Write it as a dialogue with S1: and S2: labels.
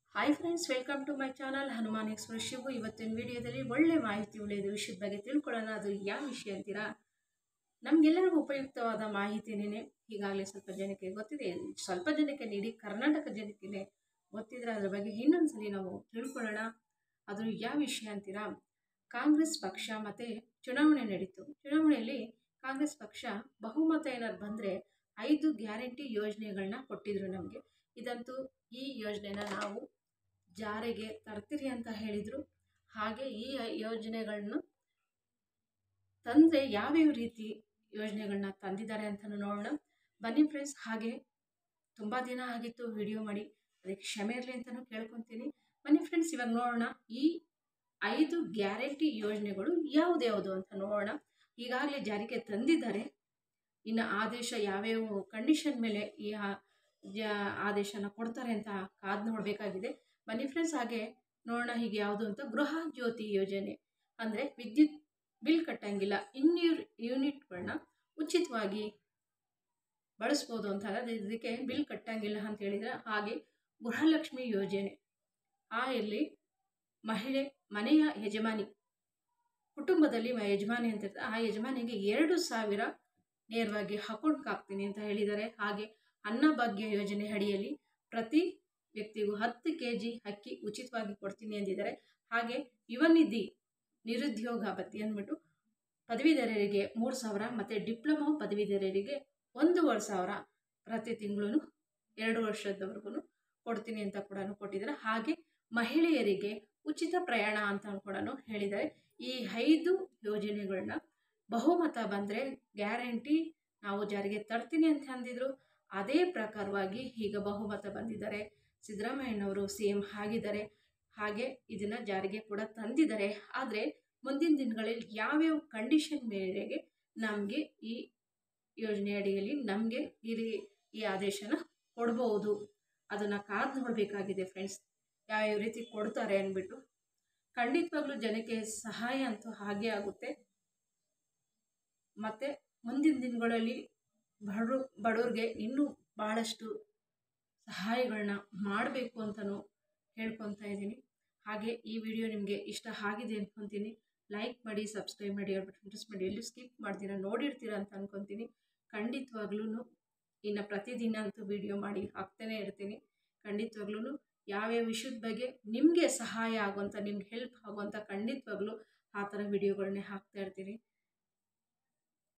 S1: hi friends welcome to my channel Hanuman express Shivu ಇವತ್ತಿನ ವಿಡಿಯೋದಲ್ಲಿ ಒಳ್ಳೆ ಮಾಹಿತಿ ಉಳಿಯೋದು ವಿಷಯದ ಬಗ್ಗೆ ತಿಳ್ಕೊಳ್ಳೋಣ ಅದು ಯಾವ ವಿಷಯ ಅಂತೀರಾ ನಮಗೆಲ್ಲರಿಗೂ ಉಪಯುಕ್ತವಾದ ಮಾಹಿತಿನೇ ಈಗಾಗಲೇ ಸ್ವಲ್ಪ ಜನಕ್ಕೆ ಗೊತ್ತಿದೆ ಸ್ವಲ್ಪ ಜನಕ್ಕೆ ಇಡೀ ಕರ್ನಾಟಕ ಜನಕ್ಕೆ ಗೊತ್ತಿದ್ರೆ ಅದ್ರ ಬಗ್ಗೆ ಇನ್ನೊಂದ್ಸಲಿ ನಾವು ತಿಳ್ಕೊಳ್ಳೋಣ ಅದು ಯಾವ ವಿಷಯ ಅಂತೀರಾ ಕಾಂಗ್ರೆಸ್ ಪಕ್ಷ ಮತ್ತು ಚುನಾವಣೆ ನಡೀತು ಚುನಾವಣೆಯಲ್ಲಿ ಕಾಂಗ್ರೆಸ್ ಪಕ್ಷ ಬಹುಮತ ಏನಾದ್ರು ಬಂದರೆ ಐದು ಗ್ಯಾರಂಟಿ ಯೋಜನೆಗಳನ್ನ ಕೊಟ್ಟಿದ್ರು ನಮಗೆ ಇದಂತೂ ಈ ಯೋಜನೆನ ನಾವು ಜಾರಿಗೆ ತರ್ತೀರಿ ಅಂತ ಹೇಳಿದರು ಹಾಗೆ ಈ ಯೋಜನೆಗಳನ್ನು ತಂದರೆ ಯಾವ್ಯಾವ ರೀತಿ ಯೋಜನೆಗಳನ್ನ ತಂದಿದ್ದಾರೆ ಅಂತಲೂ ನೋಡೋಣ ಬನ್ನಿ ಫ್ರೆಂಡ್ಸ್ ಹಾಗೆ ತುಂಬ ದಿನ ಆಗಿತ್ತು ವಿಡಿಯೋ ಮಾಡಿ ಅದಕ್ಕೆ ಕ್ಷಮೆ ಇರಲಿ ಅಂತಲೂ ಕೇಳ್ಕೊತೀನಿ ಬನ್ನಿ ಫ್ರೆಂಡ್ಸ್ ಇವಾಗ ನೋಡೋಣ ಈ ಐದು ಗ್ಯಾರಂಟಿ ಯೋಜನೆಗಳು ಯಾವುದ್ಯಾವುದು ಅಂತ ನೋಡೋಣ ಈಗಾಗಲೇ ಜಾರಿಗೆ ತಂದಿದ್ದಾರೆ ಇನ್ನು ಆದೇಶ ಯಾವ್ಯಾವ ಕಂಡೀಷನ್ ಮೇಲೆ ಈ ಆ- ಜ- ಆದೇಶನ ಕೊಡ್ತಾರೆ ಅಂತ ಕಾದು ನೋಡಬೇಕಾಗಿದೆ ಬನ್ನಿ ಫ್ರೆಂಡ್ಸ್ ಹಾಗೆ ನೋಡೋಣ ಹೀಗೆ ಯಾವುದು ಅಂತ ಗೃಹ ಜ್ಯೋತಿ ಯೋಜನೆ ಅಂದರೆ ವಿದ್ಯುತ್ ಬಿಲ್ ಕಟ್ಟಂಗಿಲ್ಲ ಇನ್ನೂರು ಯೂನಿಟ್ಗಳನ್ನ ಉಚಿತವಾಗಿ ಬಳಸ್ಬೋದು ಅಂತ ಅದೇ ಇದಕ್ಕೆ ಬಿಲ್ ಕಟ್ಟಂಗಿಲ್ಲ ಅಂತ ಹೇಳಿದರೆ ಹಾಗೆ ಗೃಹಲಕ್ಷ್ಮಿ ಯೋಜನೆ ಆ ಇಲ್ಲಿ ಮಹಿಳೆ ಮನೆಯ ಯಜಮಾನಿ ಕುಟುಂಬದಲ್ಲಿ ಮ- ಯಜಮಾನಿ ಅಂತ ಇರ್ತದೆ ಆ ಯಜಮಾನಿಗೆ ಎರಡು ಸಾವಿರ ನೇರವಾಗಿ ಅಕೌಂಟ್ಗೆ ಹಾಕ್ತೀನಿ ಅಂತ ಹೇಳಿದ್ದಾರೆ ಹಾಗೆ ಅನ್ನಭಾಗ್ಯ ಯೋಜನೆ ಅಡಿಯಲ್ಲಿ ಪ್ರತಿ ವ್ಯಕ್ತಿಗೂ ಹತ್ತು ಕೆ ಜಿ ಅಕ್ಕಿ ಉಚಿತವಾಗಿ ಕೊಡ್ತೀನಿ ಅಂದಿದ್ದಾರೆ ಹಾಗೆ ಯುವ ನಿಧಿ ನಿರುದ್ಯೋಗ ಭತ್ಯೆ ಅಂದ್ಬಿಟ್ಟು ಪದವೀಧರರಿಗೆ ಮೂರು ಸಾವಿರ ಮತ್ತು ಡಿಪ್ಲೊಮಾ ಪದವೀಧರರಿಗೆ ಒಂದೂವರೆ ಸಾವಿರ ಪ್ರತಿ ತಿಂಗಳು ಎರಡು ವರ್ಷದವರೆಗೂ ಕೊಡ್ತೀನಿ ಅಂತ ಕೂಡ ಕೊಟ್ಟಿದ್ದಾರೆ ಹಾಗೆ ಮಹಿಳೆಯರಿಗೆ ಉಚಿತ ಪ್ರಯಾಣ ಅಂತ ಕೂಡ ಹೇಳಿದ್ದಾರೆ ಈ ಐದು ಯೋಜನೆಗಳನ್ನ ಬಹುಮತ ಬಂದರೆ ಗ್ಯಾರಂಟಿ ನಾವು ಜಾರಿಗೆ ತರ್ತೀನಿ ಅಂತ ಅಂದಿದ್ರು ಅದೇ ಪ್ರಕಾರವಾಗಿ ಈಗ ಬಹುಮತ ಬಂದಿದ್ದಾರೆ ಸಿದ್ದರಾಮಯ್ಯನವರು ಸಿ ಎಂ ಆಗಿದ್ದಾರೆ ಹಾಗೆ ಇದನ್ನು ಜಾರಿಗೆ ಕೂಡ ತಂದಿದ್ದಾರೆ ಆದರೆ ಮುಂದಿನ ದಿನಗಳಲ್ಲಿ ಯಾವ್ಯಾವ ಕಂಡೀಷನ್ ಮೇರೆಗೆ ನಮಗೆ ಈ ಯೋಜನೆ ಅಡಿಯಲ್ಲಿ ನಮಗೆ ಈ ರೀ- ಈ ಆದೇಶನ ಕೊಡ್ಬೋದು ಅದನ್ನು ಕಾದು ನೋಡಬೇಕಾಗಿದೆ ಫ್ರೆಂಡ್ಸ್ ಯಾವ್ಯಾವ ರೀತಿ ಕೊಡ್ತಾರೆ ಅಂದ್ಬಿಟ್ಟು ಖಂಡಿತವಾಗ್ಲೂ ಜನಕ್ಕೆ ಸಹಾಯ ಅಂತೂ ಹಾಗೇ ಆಗುತ್ತೆ ಮತ್ತು ಮುಂದಿನ ದಿನಗಳಲ್ಲಿ ಬಡವರು ಬಡವ್ರಿಗೆ ಇನ್ನೂ ಭಾಳಷ್ಟು ಸಹಾಯಗಳನ್ನ ಮಾಡಬೇಕು ಅಂತಲೂ ಹೇಳ್ಕೊತಾ ಇದ್ದೀನಿ ಹಾಗೆ ಈ ವಿಡಿಯೋ ನಿಮಗೆ ಇಷ್ಟ ಆಗಿದೆ ಅನ್ಕೊತೀನಿ ಲೈಕ್ ಮಾಡಿ ಸಬ್ಸ್ಕ್ರೈಬ್ ಮಾಡಿ ಹೇಳ್ಬಿಟ್ಟು ಇಂಟ್ರೆಸ್ಟ್ ಮಾಡಿ ಎಲ್ಲೂ ಸ್ಕಿಪ್ ಮಾಡ್ತೀರಾ ನೋಡಿರ್ತೀರ ಅಂತ ಅನ್ಕೊತೀನಿ ಖಂಡಿತವಾಗ್ಲೂ ಇನ್ನು ಪ್ರತಿದಿನ ಅಂತೂ ವಿಡಿಯೋ ಮಾಡಿ ಹಾಕ್ತಾನೆ ಇರ್ತೀನಿ ಖಂಡಿತವಾಗ್ಲೂ ಯಾವ್ಯಾವ ವಿಷಯದ ಬಗ್ಗೆ ನಿಮಗೆ ಸಹಾಯ ಆಗುವಂಥ ನಿಮ್ಗೆ ಹೆಲ್ಪ್ ಆಗುವಂಥ ಖಂಡಿತವಾಗ್ಲೂ ಆ ಥರ ವಿಡಿಯೋಗಳನ್ನೇ ಹಾಕ್ತಾ ಇರ್ತೀನಿ